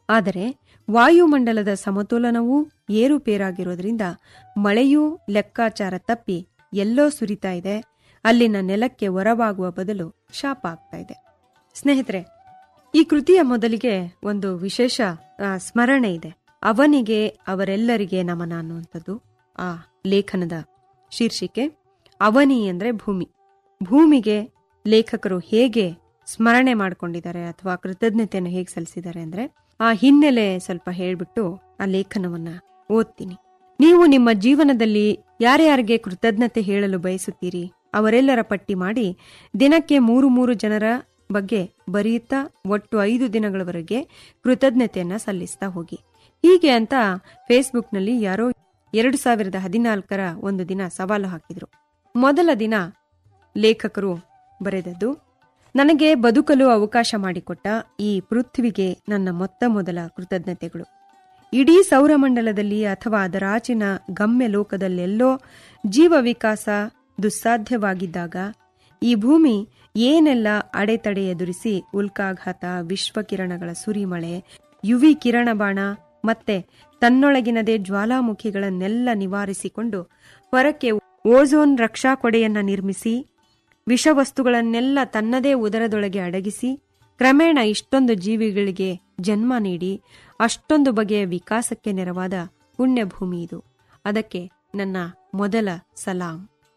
ಆದರೆ ವಾಯುಮಂಡಲದ ಸಮತೋಲನವೂ ಏರುಪೇರಾಗಿರೋದ್ರಿಂದ ಮಳೆಯೂ ಲೆಕ್ಕಾಚಾರ ತಪ್ಪಿ ಎಲ್ಲೋ ಸುರಿತಾ ಇದೆ ಅಲ್ಲಿನ ನೆಲಕ್ಕೆ ಹೊರವಾಗುವ ಬದಲು ಶಾಪ ಆಗ್ತಾ ಇದೆ ಸ್ನೇಹಿತರೆ ಈ ಕೃತಿಯ ಮೊದಲಿಗೆ ಒಂದು ವಿಶೇಷ ಆ, ಸ್ಮರಣೆ ಇದೆ ಅವನಿಗೆ ಅವರೆಲ್ಲರಿಗೆ ನಮನ ಅನ್ನುವಂಥದ್ದು ಆ ಲೇಖನದ ಶೀರ್ಷಿಕೆ ಅವನಿ ಅಂದ್ರೆ ಭೂಮಿ ಭೂಮಿಗೆ ಲೇಖಕರು ಹೇಗೆ ಸ್ಮರಣೆ ಮಾಡ್ಕೊಂಡಿದ್ದಾರೆ ಅಥವಾ ಕೃತಜ್ಞತೆಯನ್ನು ಹೇಗೆ ಸಲ್ಲಿಸಿದ್ದಾರೆ ಅಂದ್ರೆ ಆ ಹಿನ್ನೆಲೆ ಸ್ವಲ್ಪ ಹೇಳ್ಬಿಟ್ಟು ಆ ಲೇಖನವನ್ನ ಓದ್ತೀನಿ ನೀವು ನಿಮ್ಮ ಜೀವನದಲ್ಲಿ ಯಾರ್ಯಾರಿಗೆ ಕೃತಜ್ಞತೆ ಹೇಳಲು ಬಯಸುತ್ತೀರಿ ಅವರೆಲ್ಲರ ಪಟ್ಟಿ ಮಾಡಿ ದಿನಕ್ಕೆ ಮೂರು ಮೂರು ಜನರ ಬಗ್ಗೆ ಬರೆಯುತ್ತಾ ಒಟ್ಟು ಐದು ದಿನಗಳವರೆಗೆ ಕೃತಜ್ಞತೆಯನ್ನ ಸಲ್ಲಿಸ್ತಾ ಹೋಗಿ ಹೀಗೆ ಅಂತ ಫೇಸ್ಬುಕ್ನಲ್ಲಿ ಯಾರೋ ಎರಡು ಸಾವಿರದ ಹದಿನಾಲ್ಕರ ಒಂದು ದಿನ ಸವಾಲು ಹಾಕಿದ್ರು ಮೊದಲ ದಿನ ಲೇಖಕರು ಬರೆದದ್ದು ನನಗೆ ಬದುಕಲು ಅವಕಾಶ ಮಾಡಿಕೊಟ್ಟ ಈ ಪೃಥ್ವಿಗೆ ನನ್ನ ಮೊತ್ತ ಮೊದಲ ಕೃತಜ್ಞತೆಗಳು ಇಡೀ ಸೌರಮಂಡಲದಲ್ಲಿ ಅಥವಾ ಅದರಾಚಿನ ಗಮ್ಯ ಲೋಕದಲ್ಲೆಲ್ಲೋ ಜೀವ ವಿಕಾಸ ದುಸ್ಸಾಧ್ಯವಾಗಿದ್ದಾಗ ಈ ಭೂಮಿ ಏನೆಲ್ಲ ಅಡೆತಡೆ ಎದುರಿಸಿ ಉಲ್ಕಾಘಾತ ವಿಶ್ವಕಿರಣಗಳ ಸುರಿಮಳೆ ಯುವಿ ಕಿರಣಬಾಣ ಮತ್ತೆ ತನ್ನೊಳಗಿನದೇ ಜ್ವಾಲಾಮುಖಿಗಳನ್ನೆಲ್ಲ ನಿವಾರಿಸಿಕೊಂಡು ಹೊರಕ್ಕೆ ಓಝೋನ್ ರಕ್ಷಾ ಕೊಡೆಯನ್ನ ನಿರ್ಮಿಸಿ ವಿಷವಸ್ತುಗಳನ್ನೆಲ್ಲ ತನ್ನದೇ ಉದರದೊಳಗೆ ಅಡಗಿಸಿ ಕ್ರಮೇಣ ಇಷ್ಟೊಂದು ಜೀವಿಗಳಿಗೆ ಜನ್ಮ ನೀಡಿ ಅಷ್ಟೊಂದು ಬಗೆಯ ವಿಕಾಸಕ್ಕೆ ನೆರವಾದ ಪುಣ್ಯಭೂಮಿ ಇದು ಅದಕ್ಕೆ ನನ್ನ ಮೊದಲ ಸಲಾಂ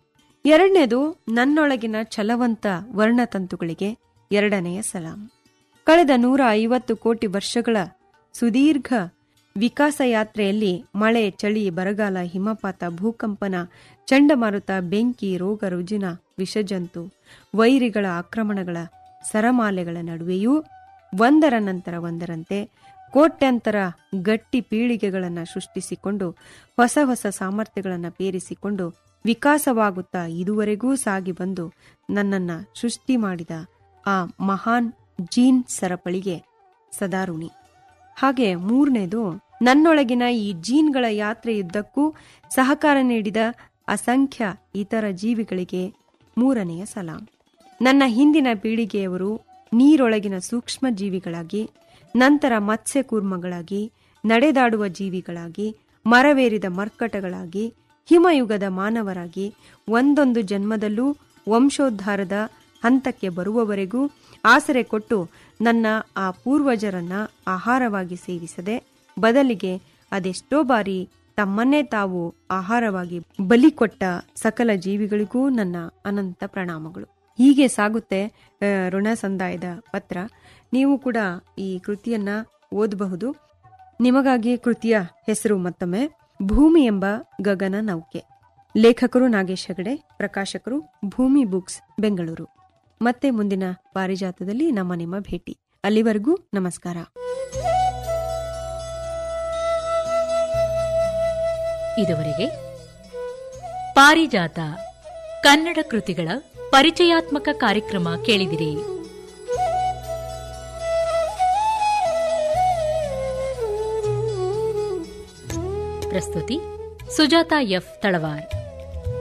ಎರಡನೇದು ನನ್ನೊಳಗಿನ ಛಲವಂತ ವರ್ಣತಂತುಗಳಿಗೆ ಎರಡನೆಯ ಸಲಾಂ ಕಳೆದ ನೂರ ಐವತ್ತು ಕೋಟಿ ವರ್ಷಗಳ ಸುದೀರ್ಘ ವಿಕಾಸ ಯಾತ್ರೆಯಲ್ಲಿ ಮಳೆ ಚಳಿ ಬರಗಾಲ ಹಿಮಪಾತ ಭೂಕಂಪನ ಚಂಡಮಾರುತ ಬೆಂಕಿ ರೋಗ ರುಜಿನ ವಿಷಜಂತು ವೈರಿಗಳ ಆಕ್ರಮಣಗಳ ಸರಮಾಲೆಗಳ ನಡುವೆಯೂ ಒಂದರ ನಂತರ ಒಂದರಂತೆ ಕೋಟ್ಯಂತರ ಗಟ್ಟಿ ಪೀಳಿಗೆಗಳನ್ನು ಸೃಷ್ಟಿಸಿಕೊಂಡು ಹೊಸ ಹೊಸ ಸಾಮರ್ಥ್ಯಗಳನ್ನು ಪೇರಿಸಿಕೊಂಡು ವಿಕಾಸವಾಗುತ್ತಾ ಇದುವರೆಗೂ ಸಾಗಿ ಬಂದು ನನ್ನನ್ನ ಸೃಷ್ಟಿ ಮಾಡಿದ ಆ ಮಹಾನ್ ಜೀನ್ ಸರಪಳಿಗೆ ಸದಾರುಣಿ ಹಾಗೆ ಮೂರನೇದು ನನ್ನೊಳಗಿನ ಈ ಜೀನ್ಗಳ ಯಾತ್ರೆಯುದ್ದಕ್ಕೂ ಸಹಕಾರ ನೀಡಿದ ಅಸಂಖ್ಯ ಇತರ ಜೀವಿಗಳಿಗೆ ಮೂರನೆಯ ಸಲಾಂ ನನ್ನ ಹಿಂದಿನ ಪೀಳಿಗೆಯವರು ನೀರೊಳಗಿನ ಸೂಕ್ಷ್ಮ ಜೀವಿಗಳಾಗಿ ನಂತರ ಮತ್ಸ್ಯಕೂರ್ಮಗಳಾಗಿ ನಡೆದಾಡುವ ಜೀವಿಗಳಾಗಿ ಮರವೇರಿದ ಮರ್ಕಟಗಳಾಗಿ ಹಿಮಯುಗದ ಮಾನವರಾಗಿ ಒಂದೊಂದು ಜನ್ಮದಲ್ಲೂ ವಂಶೋದ್ಧಾರದ ಹಂತಕ್ಕೆ ಬರುವವರೆಗೂ ಆಸರೆ ಕೊಟ್ಟು ನನ್ನ ಆ ಪೂರ್ವಜರನ್ನ ಆಹಾರವಾಗಿ ಸೇವಿಸದೆ ಬದಲಿಗೆ ಅದೆಷ್ಟೋ ಬಾರಿ ತಮ್ಮನ್ನೇ ತಾವು ಆಹಾರವಾಗಿ ಬಲಿ ಕೊಟ್ಟ ಸಕಲ ಜೀವಿಗಳಿಗೂ ನನ್ನ ಅನಂತ ಪ್ರಣಾಮಗಳು ಹೀಗೆ ಸಾಗುತ್ತೆ ಆ, ಋಣ ಸಂದಾಯದ ಪತ್ರ ನೀವು ಕೂಡ ಈ ಕೃತಿಯನ್ನ ಓದಬಹುದು ನಿಮಗಾಗಿ ಕೃತಿಯ ಹೆಸರು ಮತ್ತೊಮ್ಮೆ ಭೂಮಿ ಎಂಬ ಗಗನ ನೌಕೆ ಲೇಖಕರು ನಾಗೇಶ್ ಹೆಗಡೆ ಪ್ರಕಾಶಕರು ಭೂಮಿ ಬುಕ್ಸ್ ಬೆಂಗಳೂರು ಮತ್ತೆ ಮುಂದಿನ ಪಾರಿಜಾತದಲ್ಲಿ ನಮ್ಮ ನಿಮ್ಮ ಭೇಟಿ ಅಲ್ಲಿವರೆಗೂ ನಮಸ್ಕಾರ ಇದುವರೆಗೆ ಪಾರಿಜಾತ ಕನ್ನಡ ಕೃತಿಗಳ ಪರಿಚಯಾತ್ಮಕ ಕಾರ್ಯಕ್ರಮ ಕೇಳಿದಿರಿ ಪ್ರಸ್ತುತಿ ಸುಜಾತ ಎಫ್ ತಳವಾರ್